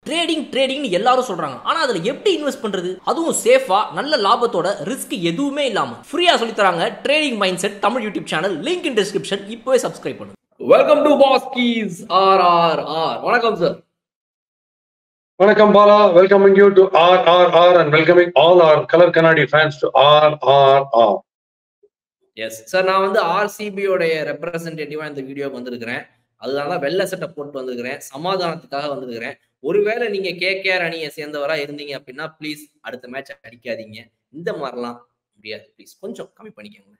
Trading ட்ரேடிங்னு எல்லாரும் சொல்றாங்க ஆனா அதுல எப்படி இன்வெஸ்ட் பண்றது அதுவும் சேஃபா நல்ல லாபத்தோட ரிஸ்க் எதுவுமே இல்லாம ஃப்ரீயா சொல்லி தராங்க trading mind set Tamil YouTube channel link in description இப்போவே சப்ஸ்கிரைப் பண்ணுங்க welcome to boss keys R R R வணக்கம் sir Vanakkam Bala, welcoming you to RRR and welcoming all our Color Kannadi fans to RRR. Yes sir நான் வந்து ஆர்சிபியோடைய ரெப்ரசன்டேட்டிவா இந்த வீடியோக்கு வந்திருக்கிறேன் அதனால தான் வெள்ளை சட்டை போட்டு வந்திருக்கிறேன் சமாதானத்துக்காக வந்திருக்கிறேன் ஒருவேளை நீங்க கேகேஆர் அணியை சேர்ந்தவரா இருந்தீங்க அப்படின்னா ப்ளீஸ் அடுத்த மேட்ச் அடிக்காதீங்க இந்த மாதிரிலாம் முடியாது ப்ளீஸ் கொஞ்சம் கம்மி பண்ணிக்கோங்க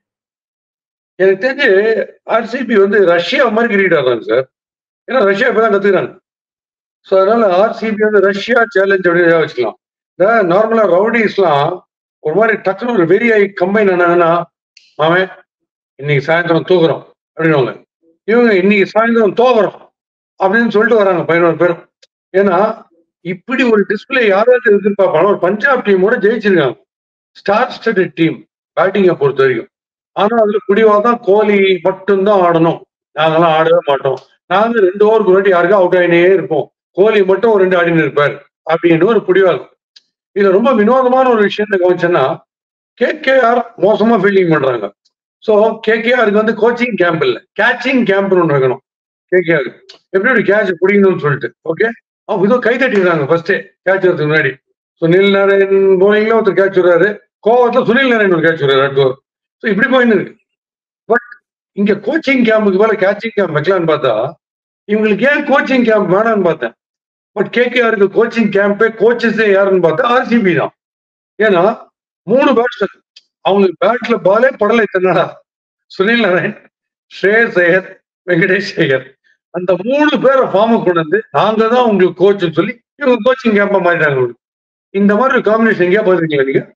எனக்கு தெரிஞ்சு ஆர்சிபி வந்து ரஷ்யா மாதிரி கிரிக்கெட் ஆடுறாங்க சார் ஏன்னா ரஷ்யா இப்பதான் கத்துக்கிறாங்க ஸோ அதனால ஆர்சிபி வந்து ரஷ்யா சேலஞ்ச் அப்படின்னு ஏதாவது வச்சுக்கலாம் இந்த நார்மலா ரவுடிஸ்லாம் ஒரு மாதிரி டக்குனு ஒரு வெறி ஆகி கம்பைன் ஆனாங்கன்னா மாமன் இன்னைக்கு சாயந்தரம் தூக்குறோம் அப்படின்னுவாங்க இவங்க இன்னைக்கு சாயந்தரம் தோக்குறோம் அப்படின்னு சொல்லிட்டு வராங்க பதினோரு பேரும் ஏன்னா இப்படி ஒரு டிஸ்பிளே யாராவது எதிர்பார்ப்பாங்க ஒரு பஞ்சாப் டீமோட ஜெயிச்சிருக்காங்க ஸ்டார் ஸ்டடட் டீம் பேட்டிங்கை பொறுத்த வரைக்கும் ஆனா அதுல குடிவாதான் கோலி மட்டும்தான் ஆடணும் நாங்கெல்லாம் ஆடவே மாட்டோம் நாங்க ரெண்டு ஓவருக்கு முன்னாடி யாருக்கும் அவுட் ஆகினே இருப்போம் கோலி மட்டும் ஒரு ரெண்டு ஆடினு இருப்பார் அப்படின்னு ஒரு புடிவாதம் இதுல ரொம்ப வினோதமான ஒரு விஷயத்த கவனிச்சேன்னா கேகேஆர் மோசமா ஃபீல்டிங் பண்றாங்க ஸோ கேகேஆருக்கு வந்து கோச்சிங் கேம்ப் இல்லை கேச்சிங் கேம்ப்னு ஒன்று வைக்கணும் கேகேஆர் எப்படி ஒரு கேட்ச் பிடிக்கணும்னு சொல்லிட்டு ஓகே அவங்க இதோ கை தட்டிடுறாங்க ஃபர்ஸ்டே கேட்ச் வரதுக்கு முன்னாடி சுனில் நாராயண் போலிங்ல ஒருத்தர் கேட்ச் விடுறாரு கோவத்துல சுனில் நாராயண் ஒரு கேட்ச் விடுறாரு ரெண்டு ஓவர் ஸோ இப்படி போயின்னு இருக்கு பட் இங்க கோச்சிங் கேம்புக்கு மேல கேச்சிங் கேம்ப் வைக்கலான்னு பார்த்தா இவங்களுக்கு ஏன் கோச்சிங் கேம்ப் வேணாம்னு பார்த்தேன் பட் கேகேஆருக்கு கோச்சிங் கேம்பே கோச்சஸே யாருன்னு பார்த்தா ஆர்சிபி தான் ஏன்னா மூணு பேட்ஸ்மேன் அவங்களுக்கு பேட்ல பாலே படலை தன்னடா சுனில் நாராயண் ஸ்ரேயஸ் ஐயர் வெங்கடேஷ் ஐயர் அந்த மூணு பேரை ஃபார்முக்கு கொண்டு வந்து நாங்க தான் உங்களுக்கு கோச்னு சொல்லி இவங்க கோச்சிங் கேம்பா மாறிட்டாங்க உங்களுக்கு. இந்த மாதிரி ஒரு காம்பினேஷன் எங்கேயா பார்த்துருக்கீங்களா நீங்க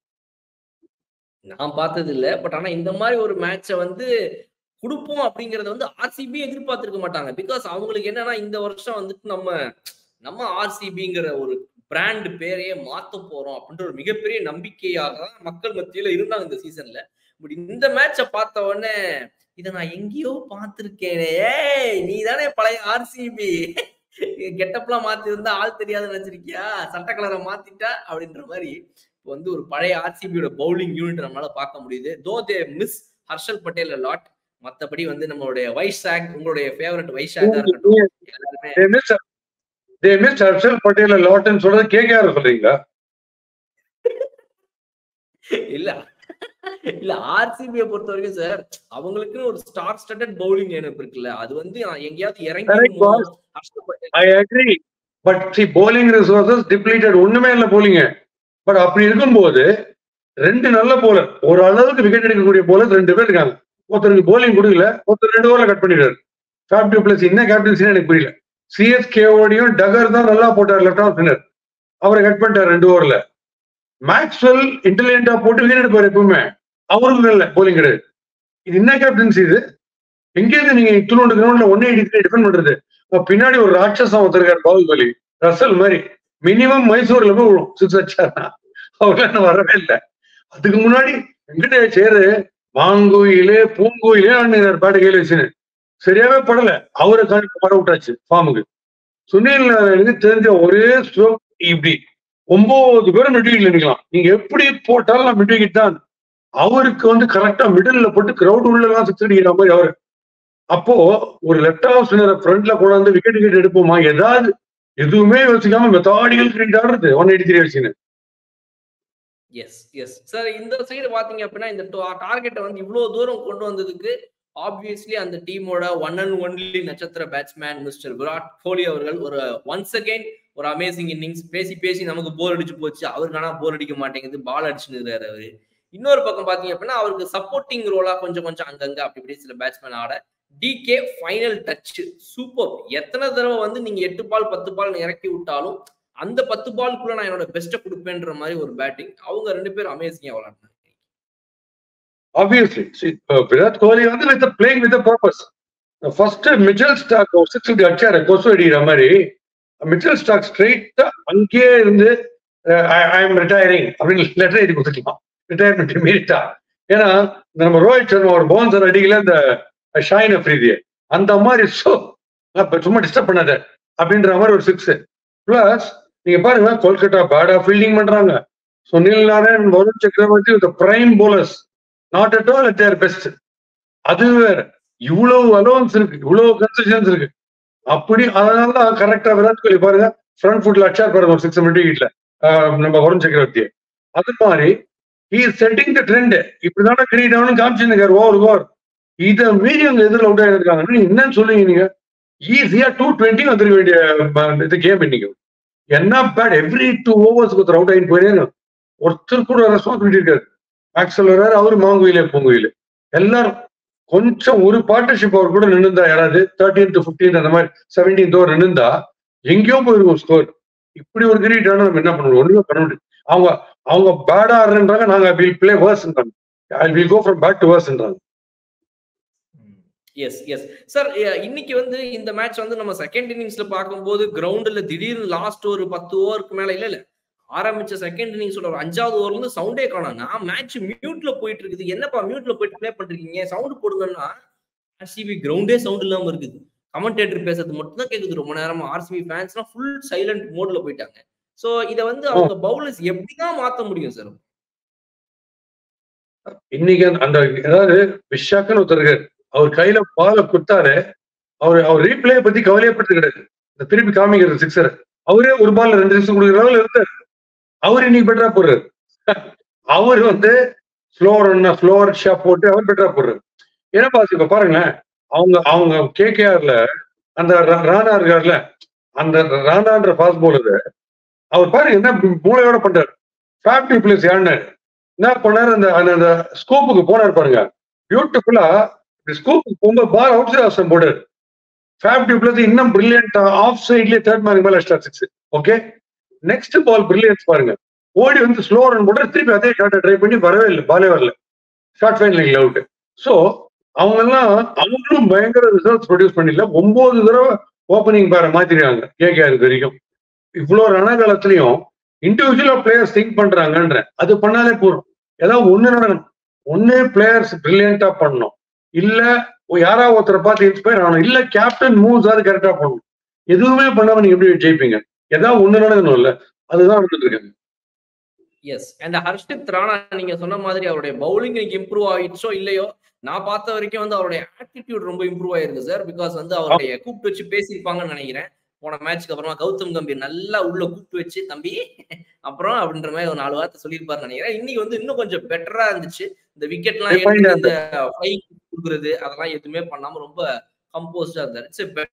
நான் பார்த்தது இல்ல பட் ஆனா இந்த மாதிரி ஒரு மேட்சை வந்து கொடுப்போம் அப்படிங்கறத வந்து ஆர்சிபி எதிர்பார்த்திருக்க மாட்டாங்க பிகாஸ் அவங்களுக்கு என்னன்னா இந்த வருஷம் வந்துட்டு நம்ம நம்ம ஆர்சிபிங்கிற ஒரு பிராண்ட் பேரையே மாத்த போறோம் அப்படின்ற ஒரு மிகப்பெரிய நம்பிக்கையாக தான் மக்கள் மத்தியில இருந்தாங்க இந்த சீசன்ல பட் இந்த மேட்சை பார்த்த உடனே இதை நான் எங்கேயோ பார்த்திருக்கேனே ஏய் நீ தானே பழைய ஆர்சிபி கெட்டப்லாம் மாத்தி இருந்தா ஆள் தெரியாதுன்னு நினைச்சிருக்கியா சட்ட கலரை மாத்திட்டா அப்படின்ற மாதிரி இப்போ வந்து ஒரு பழைய ஆர்சிபியோட பவுலிங் யூனிட் நம்மளால பார்க்க முடியுது though they miss Harshal Patel lot மத்தபடி வந்து நம்மளுடைய வைஷாக் உங்களுடைய ஃபேவரட் வைஷாக் இருக்கட்டும் எல்லாருமே they miss they miss Harshal Patel லாட்னு சொல்றது கேகேஆர் சொல்றீங்களா இல்ல இல்ல ஆர்சிபியை பொறுத்த வரைக்கும் சார் அவங்களுக்குன்னு ஒரு ஸ்டார் ஸ்டட்டட் பவுலிங் லைனப் இருக்குல்ல அது வந்து நான் எங்கேயாவது Correct, இறங்கிடுமோ boss. Harshal Patel I agree but see bowling resources depleted ஒண்ணுமே இல்லை போலிங்க பட் அப்படி இருக்கும்போது ரெண்டு நல்ல போலர் ஒரு அளவுக்கு விக்கெட் எடுக்கக்கூடிய போலர் ரெண்டு பேர் இருக்காங்க ஒருத்தருக்கு போலிங் கொடுக்கல ஒருத்தர் ரெண்டு ஓவர்ல கட் பண்ணிடுறாரு ஃபேப் பிளஸ் என்ன கேப்டன்சின்னு எனக்கு புரியல சிஎஸ்கேவோடையும் டகர் தான் நல்லா போட்டார் லெஃப்ட் ஆஃப் ஸ்பின்னர் அவரை கட் பண்ணிட்டார் ரெண்டு ஓவர்ல மேக்ஸ்வெல் இன்டெலிஜென்டா போட்டு விக்கெட் எடுப்பார் எப்பவுமே அவருக்கு நல்ல போலிங் கிடையாது இது என்ன கேப்டன்சி இது எங்கேயிருந்து நீங்க இத்துணோண்டு கிரவுண்ட்ல ஒன்னே எயிட்டி டிஃபெண்ட் பண்றது அப்ப பின்னாடி ஒரு ராட்சசம் ஒருத்தருக்கார் பாகுபலி ரசல் மாதிரி மினிமம் மைசூர்ல போய் விழும் சிக்ஸ் அடிச்சாருன்னா அவர்லாம் இன்னும் வரவே இல்லை அதுக்கு முன்னாடி வெங்கடேஷ் சேரு மாங்குயிலே பூங்குயிலே ஆடினார் பேட்டை கையில வச்சுன்னு சரியாவே படல அவரை கணக்கு பட விட்டாச்சு ஃபார்முக்கு சுனில் நாராயணுக்கு தெரிஞ்ச ஒரே ஸ்ட்ரோக் இப்படி ஒன்பது பேரும் மிட் விக்கெட்ல நிக்கலாம் நீங்க எப்படி போட்டாலும் நான் மிட் விக்கெட் தான் அவருக்கு வந்து கரெக்டா மிடில்ல போட்டு கிரவுட் உள்ள எல்லாம் சிக்ஸ் அடிக்கிற மாதிரி அவரு அப்போ ஒரு லெஃப்ட் ஆஃப் ஸ்பின்னரை ஃப்ரண்ட்ல கொண்டாந்து விக்கெட் விக்கெட் எடுப்போமா ஏதாவது எதுவுமே யோசிக்காம மெத்தாடிக்கல் கிரிக்கெட் ஆடுறது ஒன் எயிட்டி த்ரீ வச்சுன்னு எஸ் எஸ் சார் இந்த சைடு பாத்தீங்க அப்படின்னா இந்த டார்கெட்டை வந்து இவ்வளவு தூரம் கொண்டு வந்ததுக்கு ஆப்வியஸ்லி அந்த டீமோட ஒன் அண்ட் ஒன்லி நட்சத்திர பேட்ஸ்மேன் மிஸ்டர் விராட் கோலி அவர்கள் ஒரு ஒன்ஸ் அகைன் ஒரு அமேசிங் இன்னிங்ஸ் பேசி பேசி நமக்கு போர் அடிச்சு போச்சு அவருக்கு ஆனா போர் அடிக்க மாட்டேங்குது பால் அடிச்சுன்னு அவரு இன்னொரு பக்கம் பாத்தீங்க அப்படின்னா அவருக்கு சப்போர்ட்டிங் ரோலா கொஞ்சம் கொஞ்சம் அங்கங்க அப்படி இப்படி சில பேட்ஸ்மேன் ஆட டிகே ஃபைனல் டச் சூப்பர் எத்தனை தடவை வந்து நீங்க எட்டு பால் பத்து பால் இறக்கி விட்டாலும் அந்த பத்து பாலுக்குள்ள நான் என்னோட பெஸ்ட்டை கொடுப்பேன்ற மாதிரி ஒரு பேட்டிங் அவங்க ரெண்டு பேரும் அமேசிங்கா விளையாடுனாங்க ஆப்வியஸ்லி விராட் கோலி வந்து with playing with purpose first Mitchell Starc six அடிச்சாரு கொசு அடிக்கிற மாதிரி மிச்சல் ஸ்டாக் ஸ்ட்ரெயிட்டா அங்கேயே இருந்து ஐ எம் ரிட்டையரிங் அப்படின்னு லெட்டர் எழுதி கொடுத்துக்கலாம் ரிட்டையர்மெண்ட் மீறிட்டா ஏன்னா நம்ம ரோஹித் சர்மா ஒரு பவுன்சர் அடிக்கல இந்த ஷாயின் அஃப்ரீதியை அந்த மாதிரி சோ சும்மா டிஸ்டர்ப் பண்ணாத அப்படின்ற மாதிரி ஒரு சிக்ஸ் பிளஸ் நீங்க பாருங்க கொல்கட்டா பேடா ஃபீல்டிங் பண்றாங்க Sunil Narine Varun Chakravarthy with prime bowlers not at all their best அது வேற இவ்வளவு அலோன்ஸ் இருக்கு இவ்வளவு கன்செஷன்ஸ் இருக்கு அப்படி அதனால கரெக்டா விராட் கோலி பாருங்க ஃப்ரண்ட் ஃபுட்ல அடிச்சா பாருங்க ஒரு சிக்ஸ் மினிட் வீட்ல நம்ம வருண் சக்கரவர்த்தி அது மாதிரி ஹி செட்டிங் த ட்ரெண்ட் இப்படிதானே கிரீட் காமிச்சிருக்காரு ஓவர் ஓவர் இதை மீறி அங்க எதிரில் அவுட் ஆயிருக்காங்க நீங்க என்னன்னு சொல்லுவீங்க நீங்க ஈஸியா டூ டுவெண்ட்டி வந்துருக்க வேண்டிய அஹ், இது கேம் இன்னைக்கு என்ன பேட் எவ்ரி டூ ஓவர்ஸ் ஒருத்தர் அவுட் ஆகி போயினே ஒருத்தர் கூட ரெஸ்பான்சிபிலிட்டி இருக்காது ஆக்சல் வர்றாரு அவரு மாங்குயிலே பூங்குயில எல்லாரும் கொஞ்சம் ஒரு பார்ட்னர்ஷிப் அவர் கூட நின்றுந்தா யாராவது தேர்ட்டீன் டு பிப்டீன் அந்த மாதிரி செவன்டீன் ஓவர் நின்றுந்தா எங்கேயோ போயிருக்கும் ஸ்கோர் இப்படி ஒரு கிரீட் ஆனா நம்ம என்ன பண்ணணும் ஒண்ணுமே பண்ண முடியும் அவங்க அவங்க பேடா ஆடுறன்றாங்க நாங்க வில் பிளே வேர்ஸ்ன்றாங்க I will go from back to வேர்ஸ்ன்றாங்க எஸ் எஸ் சார் இன்னைக்கு வந்து இந்த மேட்ச் வந்து நம்ம செகண்ட் இன்னிங்ஸ்ல பார்க்கும்போது கிரவுண்ட்ல திடீர்னு லாஸ்ட் ஒரு பத்து ஓவருக்கு மேல இல்ல இல்ல ஆரம்பிச்ச செகண்ட் இன்னிங்ஸோட ஒரு அஞ்சாவது ஓவர்ல இருந்து சவுண்டே காணோம் நான் மேட்ச் மியூட்ல போயிட்டு இருக்குது என்னப்பா மியூட்ல போயிட்டு ப்ளே பண்றீங்க சவுண்ட் போடுங்கன்னா ஆர்சிபி கிரவுண்டே சவுண்ட் இல்லாம இருக்குது கமெண்டேட்டர் பேசுறது மட்டும் தான் கேக்குது ரொம்ப நேரமா ஆர்சிபி ஃபேன்ஸ்லாம் ஃபுல் சைலண்ட் மோட்ல போயிட்டாங்க சோ இத வந்து அவங்க பவுலர்ஸ் எப்படிதான் மாத்த முடியும் சார் இன்னைக்கு அந்த- அந்த அதாவது விஷாக்குன்னு ஒருத்தர் இருக்காரு அவர் கையில பாலை கொடுத்தாரு அவர் அவர் ரீப்ளே பத்தி கவலையப்பட்டு கிடையாது இந்த திருப்பி காமிக்கிறது சிக்ஸர் அவரே ஒரு பால்ல ரெண்டு சிக்ஸ் கொடுக்குற லெவலில் இருந்தார் அவர் இன்னைக்கு பெட்டரா போடுறாரு அவர் வந்து ஸ்லோவர் ஸ்லோவர் ஷாப் போட்டு அவர் பெட்டரா போடுறாரு ஏன்னா பாஸ் இப்ப பாருங்களேன் அவங்க அவங்க கேகேஆர்ல அந்த ர- ராணா இருக்கார்ல அந்த ராணான்ற ஃபாஸ்ட் போலர் அவர் பாருங்க என்ன மூளையோட பண்றாரு ஃபேக்டரி பிளேஸ் யாருனாரு என்ன பண்ணாரு அந்த அந்த- அந்த ஸ்கூப்புக்கு போனாரு பாருங்க பியூட்டிஃபுல்லா ஸ்கூப்புக்கு போகும்போது பால் அவுட் சைட் ஆப்ஷன் போட்டாரு ஃபேப் டியூப்ல இன்னும் பிரில்லியன்ட் ஆஃப் சைட்லயே தேர்ட் மேனுக்கு மேல star six okay next ball brilliance பாருங்க ஓடி வந்து ஸ்லோ ரன் போட்டு திருப்பி அதே ஷாட்டை ட்ரை பண்ணி வரவே இல்லை பாலே வரல ஷார்ட் ஃபைனல் அவுட் ஸோ அவங்க எல்லாம் அவங்களும் பயங்கர ரிசல்ட்ஸ் ப்ரொடியூஸ் பண்ணல ஒன்பது தடவை ஓப்பனிங் பேரை மாத்திருக்காங்க கேகேஆர் வரைக்கும் இவ்வளோ ரணகாலத்திலையும் இண்டிவிஜுவலா பிளேயர்ஸ் திங்க் பண்றாங்கன்ற அது பண்ணாலே போதும் ஏதாவது ஒண்ணு நடக்கணும் ஒண்ணு பிளேயர்ஸ் பிரில்லியண்டா பண்ணணும் இல்ல யாரா ஒருத்தரை பார்த்து இன்ஸ்பயர் ஆகணும் இல்ல கேப்டன் மூவ்ஸ் அது கரெக்டா பண்ணணும் எதுவுமே பண்ணாம நீங்க எப்படி ஜெயிப்பீங்க ஏதாவது ஒண்ணு நடக்கணும் இல்ல அதுதான் நடந்துட்டு இருக்காங்க எஸ் அண்ட் ஹர்ஷித் ராணா நீங்க சொன்ன மாதிரி அவருடைய பவுலிங் இன்னைக்கு இம்ப்ரூவ் ஆயிடுச்சோ இல்லையோ நான் பார்த்த வரைக்கும் வந்து அவருடைய ஆட்டிடியூட் ரொம்ப இம்ப்ரூவ் ஆயிருக்கு சார் பிகாஸ் வந்து அவருடைய கூப்பிட்டு வச்சு பேசியிருப்பாங்கன்னு நினைக்கிறேன் போன மேட்ச்க்கு அப்புறமா கௌதம் கம்பீர் நல்லா உள்ள கூப்பிட்டு வச்சு தம்பி அப்புறம் அப்படின்ற மாதிரி ஒரு நாலு வார்த்தை சொல்லியிருப்பாருன்னு நினைக்கிறேன் இன்னைக்கு வந்து இன்னும் கொஞ்சம் பெட்டரா இருந்துச்சு இந்த விக்கெட்லாம் Refined ஆ இந்த ஃபைட் கொடுக்குறது அதெல்லாம் எதுவுமே பண்ணாம ரொம்ப கம்போஸ்டா இருந்தாரு இட்ஸ்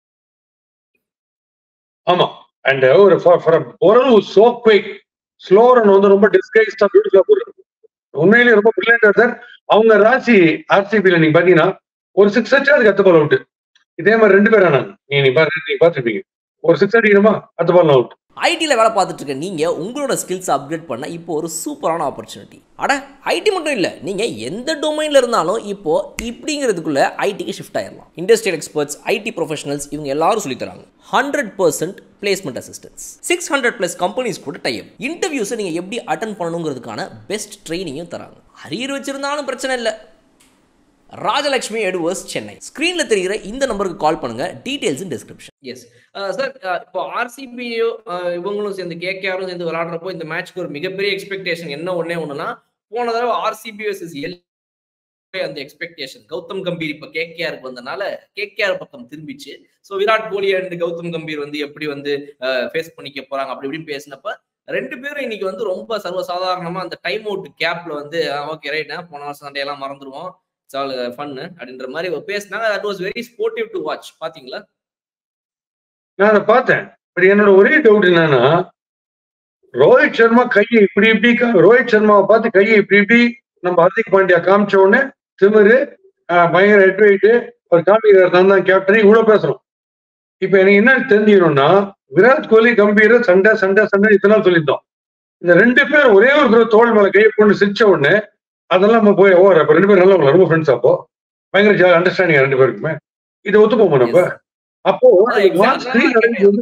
ஆமா அண்ட் ஒரு ஒரு சோ குயிக் ஸ்லோ ரன் வந்து ரொம்ப டிஸ்கைஸ்டா பியூட்டிஃபுல்லா போடுறது உண்மையிலேயே ரொம்ப பிரில்லியண்டா சார் அவங்க ராசி ஆர்சிபில நீங்க பாத்தீங்கன்னா ஒரு சிக்ஸ் அடிச்சா அதுக்கு அத்த பால் அவுட் இதே மாதிரி ரெண்டு பேர் ஆனாங்க நீ நீ பாத்து நீங்க பாத்துருப்பீங்க ஒரு சிக்ஸ் அடிக்கணுமா அத்த பால் அவுட் ஐடியில் வேலை பார்த்துட்டு இருக்க நீங்கள் உங்களோட ஸ்கில்ஸ் அப்கிரேட் பண்ண இப்போ ஒரு சூப்பரான ஆப்பர்ச்சுனிட்டி அட ஐடி மட்டும் இல்லை நீங்கள் எந்த டொமைனில் இருந்தாலும் இப்போ இப்படிங்கிறதுக்குள்ள ஐடிக்கு ஷிஃப்ட் ஆயிடலாம் இண்டஸ்ட்ரியல் எக்ஸ்பர்ட்ஸ் ஐடி ப்ரொஃபஷனல்ஸ் இவங்க எல்லாரும் சொல்லித் தராங்க hundred percent placement assistance six hundred plus companies கூட டைப் இன்டர்வியூஸை நீங்கள் எப்படி அட்டன் பண்ணணுங்கிறதுக்கான பெஸ்ட் ட்ரைனிங்கும் தராங்க அரியர் வச்சிருந்தாலும் பிரச்சனை இல்லை ராஜலட்சுமி எடுவர்ஸ் சென்னை ஸ்க்ரீனில் தெரிகிற இந்த நம்பருக்கு கால் பண்ணுங்க details in description yes sir இப்போ ஆர்சிபியோ இவங்களும் சேர்ந்து கேகேஆரும் சேர்ந்து விளையாடுறப்போ இந்த மேட்ச்க்கு ஒரு மிகப்பெரிய எக்ஸ்பெக்டேஷன் என்ன ஒண்ணே ஒண்ணுனா போன தடவை ஆர்சிபி வர்சஸ் எல் அந்த எக்ஸ்பெக்டேஷன் கௌதம் கம்பீர் இப்ப கேகேஆருக்கு வந்தனால கேகேஆர் பக்கம் திரும்பிச்சு ஸோ விராட் கோலி அண்ட் கௌதம் கம்பீர் வந்து எப்படி வந்து ஃபேஸ் பண்ணிக்க போறாங்க அப்படி இப்படின்னு பேசினப்ப ரெண்டு பேரும் இன்னைக்கு வந்து ரொம்ப சர்வசாதாரணமா அந்த டைம் அவுட் கேப்ல வந்து ஓகே ரைட் போன வருஷம் சண்டையெல்லாம் மறந்துடுவோம் ஆல் ஃபன்னு அப்படின்ற மாதிரி பேசினாங்க that was very sportive to watch பாத்தீங்களா நான் அதை பார்த்தேன் பட் என்னோட ஒரே டவுட் என்னன்னா ரோஹித் சர்மா கையை இப்படி இப்படி கா- ரோஹித் சர்மாவை பார்த்து கையை இப்படி இப்படி நம்ம ஹர்திக் பாண்டியா காமிச்ச உடனே திமிரு ஆஹ், பயங்கர ஹெட் வெயிட் ஒரு காமிக்கிறார் தான் தான் கேப்டன் இவ்வளவு பேசுறோம் இப்ப எனக்கு என்ன தெரிஞ்சுக்கணும்னா விராட் கோலி கம்பீர சண்டை சண்டை சண்டை இத்தனை நாள் சொல்லியிருந்தோம் இந்த ரெண்டு பேர் ஒரே ஒரு தடவை தோல் மேல கையை போட்டு சிரிச்ச உடனே அதெல்லாம் நம்ம போய் ஓவர் அப்ப ரெண்டு பேரும் நல்லவங்களா ரொம்ப ஃப்ரெண்ட்ஸ் அப்போ பயங்கர அண்டர்ஸ்டாண்டிங் ரெண்டு பேருக்குமே இதை ஒத்துப்போமா நம்ம அப்போ வான் ஸ்கிரீன் வந்து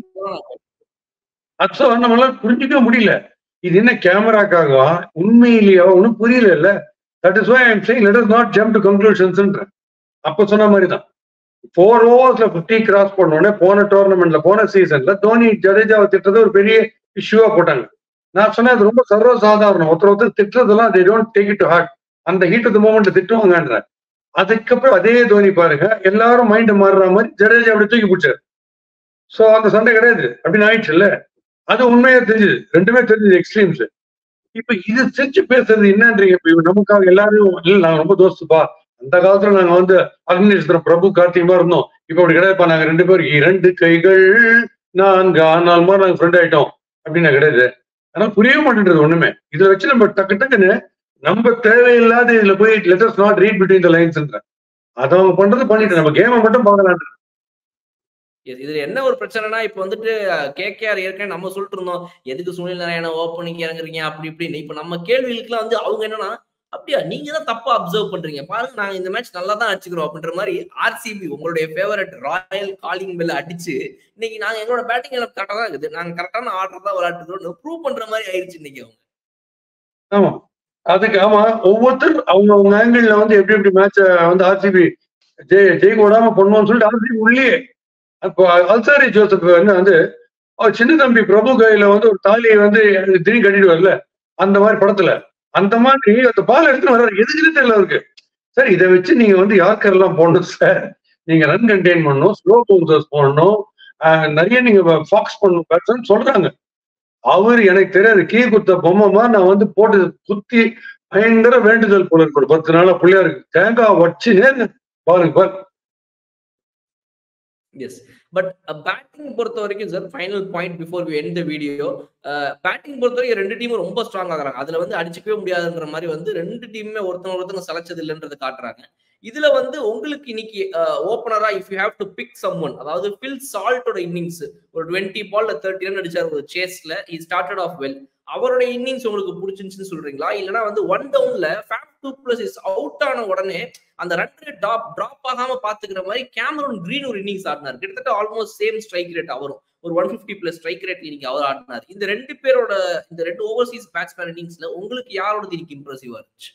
அச்சோ நம்மளால புரிஞ்சுக்க முடியல இது என்ன கேமராக்காக உண்மையிலேயோ ஒன்றும் புரியல இல்ல that is why I'm saying let is not jump to conclusions அப்ப சொன்ன மாதிரி தான் ஃபோர் ஓவர்ஸ்ல பிப்டி கிராஸ் பண்ண உடனே போன டோர்னமெண்ட்ல போன சீசன்ல தோனி ஜடேஜாவை திட்டது ஒரு பெரிய இஷ்யூவா போட்டாங்க நான் சொன்னேன் அது ரொம்ப சர்வ சாதாரணம் ஒருத்தர் ஒருத்தர் திட்டுறதெல்லாம் they don't take it to heart அந்த ஹீட் ஆஃப் மூமெண்ட் திட்டுவாங்கன்ற அதுக்கப்புறம் அதே தோனி பாருங்க எல்லாரும் மைண்ட் மாறுற மாதிரி ஜடேஜா அப்படி தூக்கி பிடிச்சாரு சோ அந்த சண்டை கிடையாது அப்படின்னு ஆயிடுச்சு இல்ல அது உண்மையா தெரிஞ்சுது ரெண்டுமே தெரிஞ்சது எக்ஸ்ட்ரீம்ஸ் இப்ப இது செஞ்சு பேசுறது என்னன்றீங்க இப்ப இவங்க நமக்காக எல்லாரும் இல்ல நாங்க ரொம்ப தோஸ்துப்பா அந்த காலத்துல நாங்க வந்து அக்னேஸ்வரம் பிரபு கார்த்திகமா இருந்தோம் இப்ப அப்படி கிடையாதுப்பா நாங்க ரெண்டு பேரும் இரண்டு கைகள் நான்கு ஆனால் மாதிரி நாங்க ஃப்ரெண்ட் ஆயிட்டோம் அப்படின்னு கிடையாது ஆனா புரிய மாட்டேன்றது ஒண்ணுமே இதை வச்சு நம்ம டக்கு டக்குன்னு நம்ம தேவையில்லாத இதுல போய் letters not read between the lines அதை அவங்க பண்றது பண்ணிட்டு நம்ம கேமை மட்டும் பார்க்கலாம் Yes, இதுல என்ன ஒரு பிரச்சனைனா இப்ப வந்துட்டு கேகேஆர் ஏற்கனவே நம்ம சொல்லிட்டு இருந்தோம் எதுக்கு சுனில் நாராயண ஓப்பனிங் இறங்குறீங்க அப்படி இப்படின்னு இப்ப நம்ம கேள்விகளுக்குலாம் வந்து அவங்க என்னன்னா அப்படியா நீங்க தான் தப்பா அப்சர்வ் பண்றீங்க பாருங்க நாங்க இந்த மேட்ச் நல்லா தான் அடிச்சுக்கிறோம் அப்படின்ற மாதிரி ஆர்சிபி உங்களுடைய ஃபேவரட் ராயல் காலிங் பெல் அடிச்சு இன்னைக்கு நாங்க எங்களோட பேட்டிங் எனக்கு கரெக்டா தான் இருக்குது நாங்க கரெக்டான ஆர்டர் தான் விளையாட்டுக்கிறோம் ப்ரூவ் பண்ற மாதிரி ஆயிடுச்சு இன்னைக்கு அவங்க ஆமா அதுக்கு ஆமா ஒவ்வொருத்தர் அவங்க அவங்க ஆங்கிள் வந்து எப்படி எப்படி மேட்ச வந்து ஆர்சிபி ஜெய் ஜெய் விடாம பண்ணுவோம்னு சொல்லிட்டு ஆர்சிபி உள்ளே அப்போ அல்சாரி ஜோசப் என்ன வந்து அவர் சின்ன தம்பி பிரபு கையில வந்து ஒரு தாலியை வந்து திடீர்னு கட்டிட்டு வரல அந்த மாதிரி படத்துல அந்த மாதிரி அந்த பால் எடுத்து வர்றாரு எதுக்குன்னு தெரியல அவருக்கு சார் இதை வச்சு நீங்க வந்து யார்கர் எல்லாம் போடணும் சார் நீங்க ரன் கண்டெயின் பண்ணணும் ஸ்லோ பவுன்சர்ஸ் போடணும் ஆஹ் நிறைய நீங்க ஃபாக்ஸ் பண்ணணும் பேட்ஸ்மேன் சொல்றாங்க அவர் எனக்கு தெரியாது கீ குத்த பொம்மைமா நான் வந்து போட்டு குத்தி பயங்கர வேண்டுதல் போல இருக்கு ஒரு பத்து நாளா பிள்ளையாருக்கு தேங்காய் வச்சு நேருங்க பாருங்க பாரு எஸ் பட் பேட்டிங் பொறுத்த வரைக்கும் sir final point before we end the video batting பொறுத்த வரைக்கும் ரெண்டு டீமும் ரொம்ப ஸ்ட்ராங் ஆகுறாங்க அதுல வந்து அடிச்சுக்கவே முடியாதுன்ற மாதிரி வந்து ரெண்டு டீமுமே ஒருத்தங்க ஒருத்தங்க சளைச்சது இல்லைன்றதை காட்டுறாங்க இதுல வந்து உங்களுக்கு இன்னைக்கு ஓப்பனரா if you have to pick some one அதாவது பில் சால்ட்டோட இன்னிங்ஸ் ஒரு டுவெண்ட்டி பால்ல தேர்ட்டி ரன் அடிச்சார் ஒரு சேஸ்ல இ ஸ்டார்டட் ஆஃப் வெல் அவருடைய இன்னிங்ஸ் உங்களுக்கு பிடிச்சிருந்துச்சுன்னு சொல்றீங்களா இல்லைன்னா வந்து ஒன் டவுன்ல Faf du Plessis is out ஆன உடனே அந்த ரன் ரேட் டாப் டிராப் ஆகாம பாத்துக்கிற மாதிரி கேமரூன் கிரீன் ஒரு இன்னிங்ஸ் ஆடினார் கிட்டத்தட்ட ஆல்மோஸ்ட் சேம் ஸ்ட்ரைக் ரேட் அவரும் ஒரு one fifty plus strike rate இன்னைக்கு அவர் ஆடினார் இந்த ரெண்டு பேரோட இந்த ரெண்டு ஓவர்சீஸ் பேட்ஸ்மேன் இன்னிங்ஸ்ல உங்களுக்கு யாரோட இன்னைக்கு இம்ப்ரெசிவா இருந்துச்சு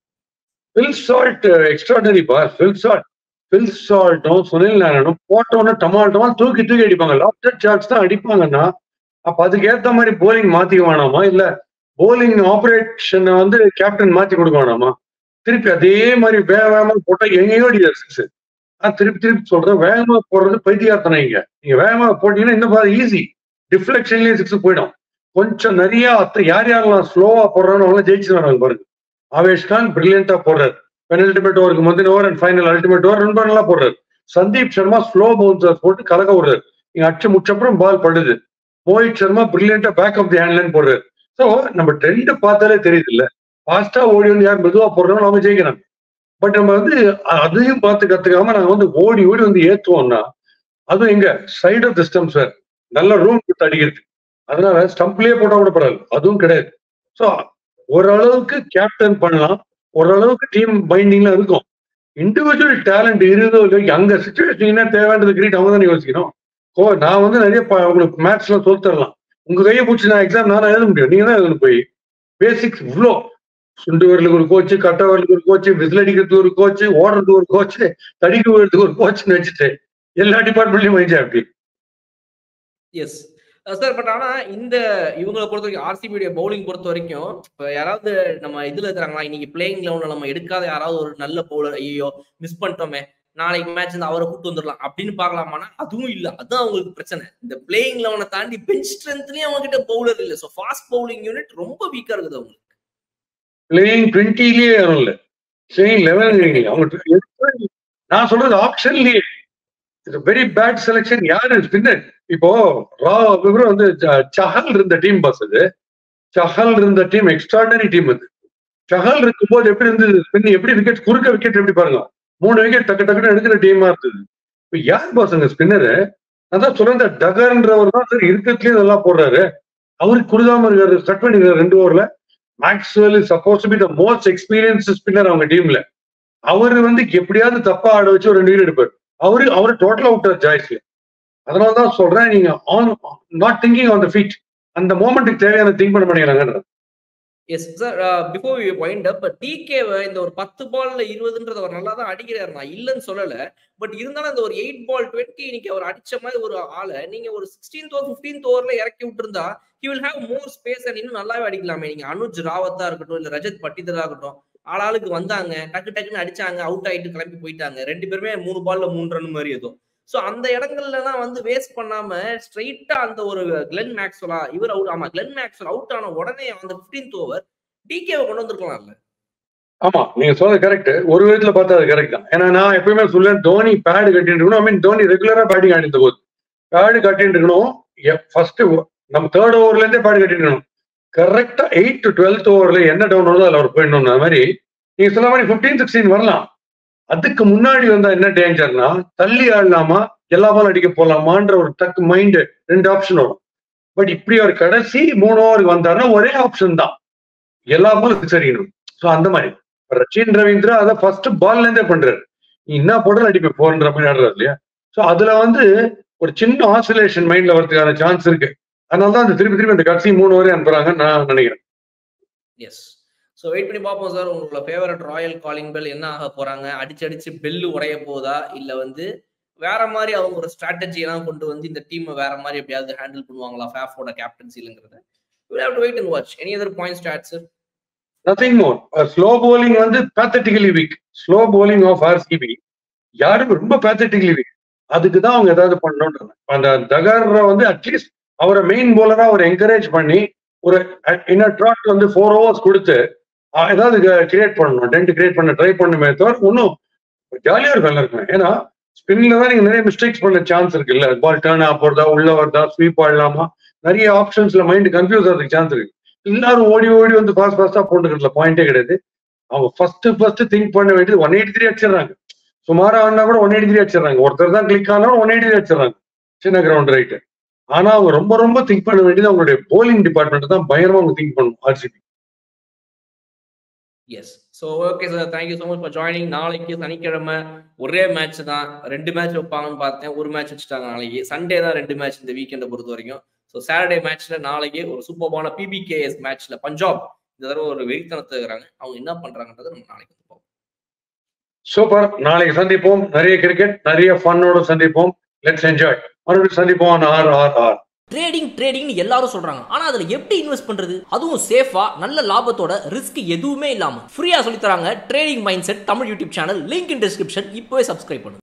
ஃபில் சால்ட் எக்ஸ்ட்ராடனரி பார் ஃபில் சால்ட் ஃபில் சால்ட்டும் சுனில் நாராயணும் போட்டோன்னு டமால்ட்டமா தூக்கி தூக்கி அடிப்பாங்க லாப்டர் சார்ஜ் தான் அடிப்பாங்கன்னா அப்ப அதுக்கு ஏத்த மாதிரி போலிங் மாத்திக்க வேணாமா இல்ல போலிங் ஆபரேஷனை வந்து கேப்டன் மாத்தி கொடுக்க வேணாமா திருப்பி அதே மாதிரி வேக வேகமா போட்டா எங்கேயோ அடிக்காது சிக்ஸ் நான் திருப்பி திருப்பி சொல்றேன் வேகமா போடுறது பைத்தியார்த்தனை இங்க நீங்க வேகமா போட்டீங்கன்னா இன்னும் ஈஸி டிஃப்ளெக்ஷன்லயே சிக்ஸ் போயிடும் கொஞ்சம் நிறைய அத்தை யார் யாரெல்லாம் ஸ்லோவா போடுறான்னு அவங்க ஜெயிச்சு வராங்க பாருங்க ஆவேஷ் கான் பிரில்லியண்டா போடுறாரு பெனல்டிமேட் ஓவருக்கு முந்தின over and final ultimate over ரொம்ப நல்லா போடுறாரு சந்தீப் சர்மா ஸ்லோ பவுன்சர் போட்டு கலக்க விடுறாரு நீங்க அடிச்சு முச்சப்புறம் பால் படுது மோஹித் சர்மா பிரில்லியண்டா பேக் ஆஃப் தி ஹேண்ட்லைன் போடுறாரு ஸோ நம்ம ட்ரெண்ட் பார்த்தாலே தெரியுது இல்ல ஃபாஸ்டா ஓடி வந்து யார் மெதுவா போடுறோம் அவங்க ஜெயிக்கிறாங்க பட் நம்ம வந்து அதையும் பார்த்து கத்துக்காம நாங்க வந்து ஓடி ஓடி வந்து ஏத்துவோம்னா அதுவும் எங்க side off the stump sir நல்ல ரூம் கொடுத்து அடிக்கிறது அதனால ஸ்டம்ப்லயே போட்டா கூட பரவாயில்ல அதுவும் கிடையாது ஸோ ஓரளவுக்கு கேப்டன் பண்ணலாம் ஓரளவுக்கு டீம் பைண்டிங்லாம் இருக்கும் இண்டிவிஜுவல் டேலண்ட் இருந்தோ இல்லையோ அங்க சுச்சுவேஷன் என்ன தேவைன்றது கிரீட் அவங்க தானே யோசிக்கணும் ஓ நான் வந்து நிறைய உங்களுக்கு மேத்ஸ்லாம் சொல்லி தரலாம் உங்க கையை பிடிச்சி நான் எக்ஸாம் நான் எழுத முடியும் நீங்க தான் எழுதணும் போய் பேசிக்ஸ் இவ்வளோ சுண்டு வரலுக்கு ஒரு கோச்சு கட்ட வரலுக்கு ஒரு கோச்சு விசில் அடிக்கிறதுக்கு ஒரு கோச்சு ஓடுறதுக்கு ஒரு கோச்சு தடிக்கு விடுறதுக்கு ஒரு கோச்சுன்னு வச்சுட்டு எல்லா டிபார்ட்மெண்ட்லயும் வைச்சேன் அப்படி எஸ் சார் பட் ஆனா இந்த இவங்களை பொறுத்த வரைக்கும் ஆர்சிபியுடைய பவுலிங் பொறுத்த வரைக்கும் இப்ப யாராவது நம்ம இதுல இருக்கிறாங்களா இன்னைக்கு பிளேயிங் லெவன்ல நம்ம எடுக்காத யாராவது ஒரு நல்ல பவுலர் ஐயோ மிஸ் பண்ணிட்டோமே நாளைக்கு மேட்ச் வந்து அவரை கூட்டு வந்துடலாம் அப்படின்னு பாக்கலாமானா அதுவும் இல்ல அதுதான் அவங்களுக்கு பிரச்சனை இந்த பிளேயிங் லெவனை தாண்டி பெஞ்ச் ஸ்ட்ரென்த்லயும் அவங்க கிட்ட பவுலர் இல்ல சோ ஃபாஸ்ட் பவுலிங் யூனிட் ரொம்ப வீக்கா இருக்குது அவங்களுக்கு பிளேயிங் டுவெண்ட்டிலேயே யாரும் இல்ல பிளேயிங் லெவன் அவங்க நான் சொல்றது ஆப்ஷன்லயே வெரி பேட் செலெக்ஷன் யாரு ஸ்பின்னர் இப்போ ரா இவரும் வந்து சஹல் இருந்த டீம் பாஸ் அது சஹல் இருந்த டீம் எக்ஸ்ட்ராடனரி டீம் அது சஹல் இருக்கும்போது எப்படி இருந்தது ஸ்பின் எப்படி விக்கெட் குறுக்க விக்கெட் எப்படி பாருங்க மூணு விக்கெட் டக்கு டக்குன்னு எடுக்கிற டீமா இருந்தது இப்போ யார் பாசுங்க ஸ்பின்னரு அதான் சொல்ற டகர்ன்றவர் தான் சார் இருக்கிறதுலயே நல்லா போடுறாரு அவருக்கு குடுதாம இருக்காரு கட் பண்ணிருக்காரு ரெண்டு ஓவர்ல Maxwell suppose be the most experience spinner அவங்க டீம்ல அவர் வந்து எப்படியாவது தப்பா ஆட வச்சு ஒரு ரெண்டு விக்கெட் எடுப்பார் அவரு அவரு டோட்டலா விட்டார் ஜாய்ஸ்ல அதனால தான் சொல்றேன் நீங்க on not thinking on the feet அந்த மோமெண்ட்டுக்கு தேவையான திங்க் பண்ண மாட்டேங்கிறாங்க yes sir before we wind up டிகேவை இந்த ஒரு பத்து பால்ல இருபதுன்றது அவர் நல்லா தான் அடிக்கிறார் நான் இல்லைன்னு சொல்லல பட் இருந்தாலும் அந்த ஒரு எயிட் பால் டுவெண்ட்டி இன்னைக்கு அவர் அடிச்ச மாதிரி ஒரு ஆளை நீங்க ஒரு சிக்ஸ்டீன்த் ஓவர் ஃபிஃப்டீன்த் ஓவர்ல இறக்கி விட்டுருந்தா he will have more space and இன்னும் நல்லாவே அடிக்கலாமே நீங்க அனுஜ் ராவத்தா இருக்கட்டும் இல்ல ரஜத் பட்டிதரா இருக்கட்டும் ஆளாளுக்கு வந்தாங்க டக்கு டக்குன்னு அடிச்சாங்க அவுட் ஆயிட்டு கிளம்பி போயிட்டாங்க ரெண்டு பேருமே மூணு பால்ல மூணு ரன் மாதிரி ஏதோ சோ அந்த இடங்கள்லாம் வந்து வேஸ்ட் பண்ணாம ஸ்ட்ரைட்டா அந்த ஒரு கிளென் மேக்ஸ்வலா இவர் அவுட் ஆமா கிளென் மேக்ஸ்வல் அவுட் ஆன உடனே அந்த பிப்டீன்த் ஓவர் டிகேவை கொண்டு வந்திருக்கலாம்ல ஆமா நீங்க சொல்றது கரெக்ட் ஒரு விதத்துல பார்த்தா அது கரெக்ட் தான் ஏன்னா நான் எப்பயுமே சொல்லுவேன் தோனி பேடு கட்டிட்டு இருக்கணும் ஐ மீன் தோனி ரெகுலரா பேட்டிங் ஆடிட்டு போகுது பேடு கட்டிட்டு இருக்கணும் ஃபர்ஸ்ட் நம்ம தேர்ட் ஓவர்ல இருந்தே பேடு கட்டிட்டு இருக்கணும் கரெக்டா எயிட் டு டுவெல்த் ஓவர்ல என்ன டவுன் வருதோ அதில் அவர் போயிடணும் அந்த மாதிரி நீங்க சொன்ன மாதிரி பிப்டீன் சிக்ஸ்டீன் வரலாம் அதுக்கு முன்னாடி வந்தா என்ன டேஞ்சர்னா தள்ளி ஆடலாமா எல்லா பாலும் அடிக்க போலாமான்ற ஒரு டக்கு மைண்ட் ரெண்டு ஆப்ஷன் வரும் பட் இப்படி ஒரு கடைசி மூணு ஓவருக்கு வந்தாருன்னா ஒரே ஆப்ஷன் தான் எல்லா பாலும் சரிக்கணும் ஸோ அந்த மாதிரி ரச்சின் ரவீந்திரா அதை ஃபர்ஸ்ட் பால்ல இருந்தே பண்றாரு நீ என்ன போடுற அடிப்ப போன்ற மாதிரி ஆடுறாரு இல்லையா ஸோ அதுல வந்து ஒரு சின்ன ஆசிலேஷன் மைண்ட்ல வரதுக்கான சான்ஸ் இருக்கு அதனால தான் அந்த திருப்பி திருப்பி அந்த கடைசி மூணு வரையும் அனுப்புறாங்கன்னு நான் நினைக்கிறேன் எஸ் ஸோ வெயிட் பண்ணி பார்ப்போம் சார் உங்களோட ஃபேவரட் ராயல் காலிங் பெல் என்ன ஆக போறாங்க அடிச்சு அடிச்சு பெல்லு உடைய போதா இல்ல வந்து வேற மாதிரி அவங்க ஒரு ஸ்ட்ராட்டஜி எல்லாம் கொண்டு வந்து இந்த டீமை வேற மாதிரி எப்படியாவது ஹேண்டில் பண்ணுவாங்களா ஃபேஃபோட கேப்டன்சிலுங்கிறத will have to wait and watch any other points to add sir nothing more slow bowling வந்து pathetically weak slow bowling of RCB யாரும் ரொம்ப பேத்தட்டிக்கலி வீக் அதுக்கு தான் அவங்க ஏதாவது பண்ணணுன்றாங்க அந்த தகர வந்து அட்லீஸ்ட் அவரை மெயின் போலரா அவர் என்கரேஜ் பண்ணி ஒரு இன்னர் ட்ராட் வந்து ஃபோர் ஹவர்ஸ் கொடுத்து அஹ், ஏதாவது கிரியேட் பண்ணணும் டென்ட் கிரியேட் பண்ண ட்ரை பண்ணுமே தவிர இன்னும் ஜாலியா இருக்கும் எல்லாருக்குமே ஏன்னா ஸ்பின்ல தான் நீங்க நிறைய மிஸ்டேக்ஸ் பண்ண சான்ஸ் இருக்கு இல்ல பால் டேர்ன் ஆக போறதா உள்ள வருதா ஸ்வீப் ஆடலாமா நிறைய ஆப்ஷன்ஸ்ல மைண்ட் கன்ஃபியூஸ் ஆகிறதுக்கு சான்ஸ் இருக்கு எல்லாரும் ஓடி ஓடி வந்து ஃபாஸ்ட் ஃபாஸ்டா போட்டுக்கிறதுல பாயிண்டே கிடையாது அவங்க ஃபர்ஸ்ட் ஃபர்ஸ்ட் திங்க் பண்ண வேண்டியது ஒன் எயிட்டி த்ரீ அடிச்சிடறாங்க சுமாரா ஆனா கூட ஒன் எயிட்டி த்ரீ அடிச்சிடறாங்க ஒருத்தர் தான் கிளிக் ஆனாலும் ஒன் எயிட்டி த்ரீ அடிச்சிடறாங்க சின்ன கிரவுண்ட் ரைட்டு ஆனா அவங்க ரொம்ப ரொம்ப திங்க் பண்ண வேண்டியது அவங்களுடைய போலிங் டிபார்ட்மெண்ட் தான் பயங்கரமா அவங்க திங்க் பண்ணணும் RCB yes so okay sir thank you so much for joining நாளைக்கு சனிக்கிழமை ஒரே மேட்ச் தான் ரெண்டு மேட்ச் வைப்பாங்கன்னு பார்த்தேன் ஒரு மேட்ச் வச்சுட்டாங்க நாளைக்கு சண்டே தான் ரெண்டு மேட்ச் இந்த வீக்கெண்டை பொறுத்த வரைக்கும் ஸோ சாட்டர்டே மேட்ச்ல நாளைக்கு ஒரு சூப்பர்பான பிபிகேஎஸ் மேட்ச்ல பஞ்சாப் இந்த தடவை ஒரு வெறித்தனத்தை இருக்கிறாங்க அவங்க என்ன பண்றாங்கன்றதை நம்ம நாளைக்கு வந்து பார்ப்போம் சூப்பர் நாளைக்கு சந்திப்போம் நிறைய கிரிக்கெட் நிறைய ஃபன்னோட சந்திப்போம் லெட்ஸ் என்ஜாய் மறுபடியும் சந்திப்போம் ஆர் ஆர் ஆர் ட்ரேடிங் ட்ரேடிங்னு எல்லாரும் சொல்றாங்க ஆனா அதுல எப்படி இன்வெஸ்ட் பண்றது அதுவும் சேஃபா நல்ல லாபத்தோட ரிஸ்க் எதுவுமே இல்லாம ஃப்ரீயா சொல்லி தராங்க trading mind set Tamil YouTube channel link in description இப்போவே சப்ஸ்கிரைப் பண்ணுங்க